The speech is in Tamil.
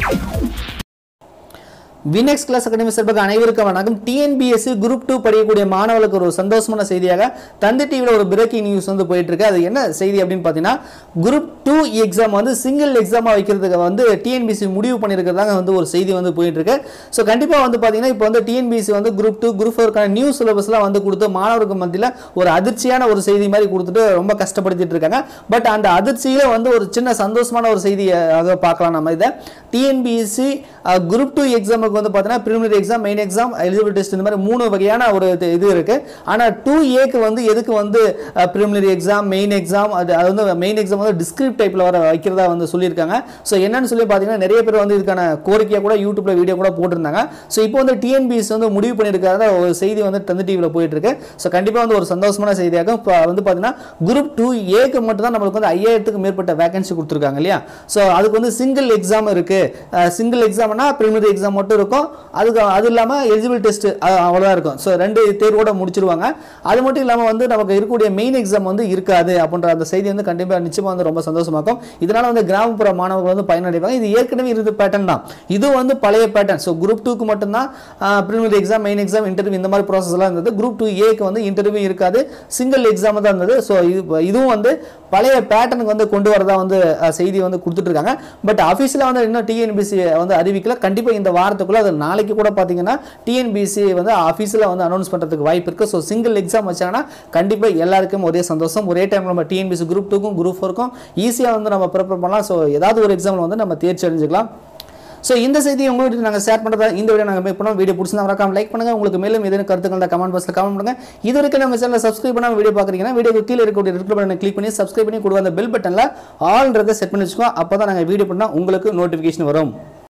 வினெக்ஸ் கிளாஸ் அகாடமி சார்பாக அனைவருக்கும் வணக்கம் டிஎன்பிஎஸ்சி குரூப் டூ படிக்கக்கூடிய மாணவர்களுக்கு ஒரு சந்தோஷமான செய்தியாக தந்தி டிவியில் ஒரு பிரேக்கிங் நியூஸ் வந்து போயிட்டு இருக்கு அது என்ன செய்தி அப்படின்னு பார்த்தீங்கன்னா குரூப் டூ எக்ஸாம் வந்து சிங்கிள் எக்ஸாமாக வைக்கிறதுக்கு வந்து டிஎன்பிஎஸ்சி முடிவு பண்ணியிருக்கிறதாங்க வந்து ஒரு செய்தி வந்து போயிட்டு இருக்கு ஸோ கண்டிப்பாக வந்து பார்த்தீங்கன்னா இப்போ வந்து டிஎன்பிஎஸ்சி வந்து குரூப் டூ குரூப் ஃபோருக்கான நியூ சிலபஸ்லாம் வந்து கொடுத்து மாணவருக்கு மத்தியில் ஒரு அதிர்ச்சியான ஒரு செய்தி மாதிரி கொடுத்துட்டு ரொம்ப கஷ்டப்படுத்திட்டு இருக்காங்க பட் அந்த அதிர்ச்சியில வந்து ஒரு சின்ன சந்தோஷமான ஒரு செய்தியாக பார்க்கலாம் நம்ம இதை டிஎன்பிஎஸ்சி குரூப் டூ எக்ஸாமுக்கு வந்து பார்த்தீங்கன்னா preliminary exam main exam eligible test இந்த மாதிரி மூணு வகையான ஒரு இது- இது இருக்கு ஆனால் டூ ஏக்கு வந்து எதுக்கு வந்து ப்ரிலிமினரி எக்ஸாம் மெயின் எக்ஸாம் அது அது வந்து மெயின் எக்ஸாம் வந்து டிஸ்கிரிப் டைப்பில் வர வைக்கிறதா வந்து சொல்லியிருக்காங்க ஸோ என்னன்னு சொல்லி பார்த்தீங்கன்னா நிறைய பேர் வந்து இதுக்கான கோரிக்கையாக கூட யூடியூப்ல வீடியோ கூட போட்டிருந்தாங்க ஸோ இப்போ வந்து டிஎன்பிஎஸ் வந்து முடிவு பண்ணியிருக்காத ஒரு செய்தி வந்து தந்தி டிவியில் போயிட்டு இருக்கு ஸோ கண்டிப்பாக வந்து ஒரு சந்தோஷமான செய்தியாக இப்போ வந்து பார்த்தீங்கன்னா குரூப் டூ ஏக்கு மட்டும் தான் நம்மளுக்கு வந்து ஐயாயிரத்துக்கு மேற்பட்ட வேகன்சி கொடுத்துருக்காங்க இல்லையா ஸோ அதுக்கு வந்து சிங்கிள் எக்ஸாம் இருக்கு சிங்கிள் எக்ஸாம்னா ப்ரிலிமினரி எக்ஸாம் மட்டும் இருக்கும் அதுக்கு அது இல்லாமல் எலிஜிபிள் டெஸ்ட் அவ்வளோதான் இருக்கும் ஸோ ரெண்டு தேர்வோட முடிச்சிருவாங்க அது மட்டும் இல்லாமல் வந்து நமக்கு இருக்கக்கூடிய மெயின் எக்ஸாம் வந்து இருக்காது அப்படின்ற அந்த செய்தி வந்து கண்டிப்பாக நிச்சயமாக வந்து ரொம்ப சந்தோஷமாக்கும் இதனால வந்து கிராமப்புற மாணவர்கள் வந்து பயனடைவாங்க இது ஏற்கனவே இருந்த பேட்டர்ன் தான் இது வந்து பழைய பேட்டர்ன் ஸோ குரூப் டூக்கு மட்டும்தான் preliminary exam main exam interview இந்த மாதிரி ப்ராசஸ் எல்லாம் இருந்தது குரூப் டூ ஏக்கு வந்து இன்டர்வியூ இருக்காது சிங்கிள் எக்ஸாம் தான் இருந்தது ஸோ இது இதுவும் வந்து பழைய பேட்டர்னுக்கு வந்து கொண்டு வரதா வந்து அஹ், செய்தி வந்து கொடுத்துட்டு இருக்காங்க பட் அஃபீஷியலாக வந்து இன்னும் டிஎன்பிசி வந்து அறிவிக்கல கண்டிப்பாக இந்த வாரத்துக்குள்ள அது நாளைக்கு கூட பார்த்தீங்கன்னா டிஎன்பிசி வந்து அஃபீஷியலாக வந்து அனௌன்ஸ் பண்ணுறதுக்கு வாய்ப்பு இருக்குது ஸோ சிங்கிள் எக்ஸாம் வச்சாங்கன்னா கண்டிப்பாக எல்லாருக்கும் ஒரே சந்தோஷம் ஒரே டைம் நம்ம டிஎன்பிசி குரூப் டூக்கும் குரூப் ஃபோருக்கும் ஈஸியாக வந்து நம்ம ப்ரிப்பேர் பண்ணலாம் ஸோ ஏதாவது ஒரு எக்ஸாமில் வந்து நம்ம தேர்ச்சி அடைஞ்சிக்கலாம் ஸோ இந்த செய்தியை உங்கள்கிட்ட நாங்கள் ஷேர் பண்ணுறதா இந்த வீடியோ நாங்கள் மேக் பண்ணோம் வீடியோ பிடிச்சிருந்தா மறக்காம லைக் பண்ணுங்க உங்களுக்கு மேலும் எதுவும் கருத்துக்கள் இருந்தால் கமெண்ட் பாக்ஸில் கமெண்ட் பண்ணுங்க இது வரைக்கும் நம்ம சேனல் சப்ஸ்கிரைப் பண்ணாம வீடியோ பார்க்குறீங்கன்னா வீடியோ கீழே இருக்கக்கூடிய ரெட் பட்டனை கிளிக் பண்ணி சப்ஸ்கிரைப் பண்ணி கொடுங்க அந்த பெல் பட்டனில் ஆல்ன்றதை செட் பண்ணி வச்சுக்கோ அப்போ தான் நாங்கள் வீடியோ பண்ணால் உங்களுக்கு நோட்டிஃபிகேஷன் வரும்